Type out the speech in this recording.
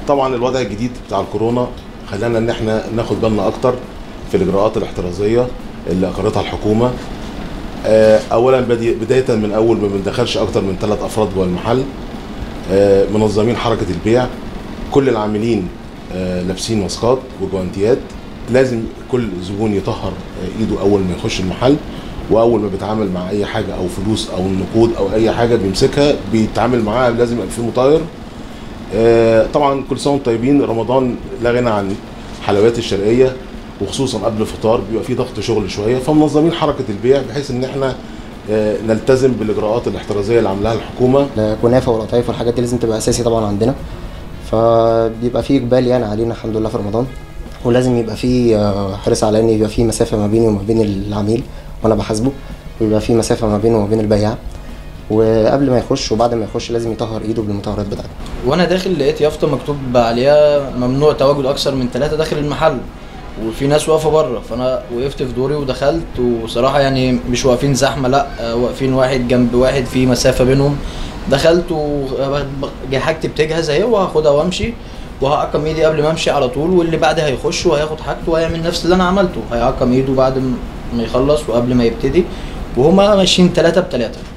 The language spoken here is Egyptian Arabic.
طبعا الوضع الجديد بتاع الكورونا خلانا ان احنا ناخد بالنا اكتر في الاجراءات الاحترازيه اللي اقرتها الحكومه آه، اولا بدي- بدايه من اول ما بندخلش اكتر من ثلاث افراد جوه المحل آه، منظمين حركه البيع كل العاملين آه، لابسين ماسكات وجوانتيات لازم كل زبون يطهر آه، ايده اول ما يخش المحل واول ما بيتعامل مع اي حاجه او فلوس او نقود او اي حاجه بيمسكها بيتعامل معاها لازم يبقى فيه مطاير آه، طبعا كل سنه وانتم طيبين رمضان لا غنى عن حلويات الشرقيه وخصوصا قبل الفطار بيبقى فيه ضغط شغل شويه فمنظمين حركه البيع بحيث ان احنا آه، نلتزم بالاجراءات الاحترازيه اللي عاملاها الحكومه الكنافه والقطايف والحاجات دي لازم تبقى اساسي طبعا عندنا فبيبقى في اقبال يعني علينا الحمد لله في رمضان ولازم يبقى في آه، حرص على ان يبقى في مسافه ما بيني وما بين العميل وانا بحاسبه ويبقى في مسافه ما بينه وما بين البياع وقبل ما يخش وبعد ما يخش لازم يطهر ايده بالمطهرات بتاعته وانا داخل لقيت يافطه مكتوب عليها ممنوع تواجد اكثر من ثلاثه داخل المحل وفي ناس واقفه بره فانا وقفت في دوري ودخلت وصراحه يعني مش واقفين زحمه لا آه، واقفين واحد جنب واحد في مسافه بينهم دخلت وحاجتي بتجهز اهي وهاخدها وامشي وهعقم ايدي قبل ما امشي على طول واللي بعد هيخش وهياخد حاجته وهيعمل نفس اللي انا عملته هيعقم ايده بعد ما يخلص وقبل ما يبتدي وهما ماشيين ثلاثه بثلاثه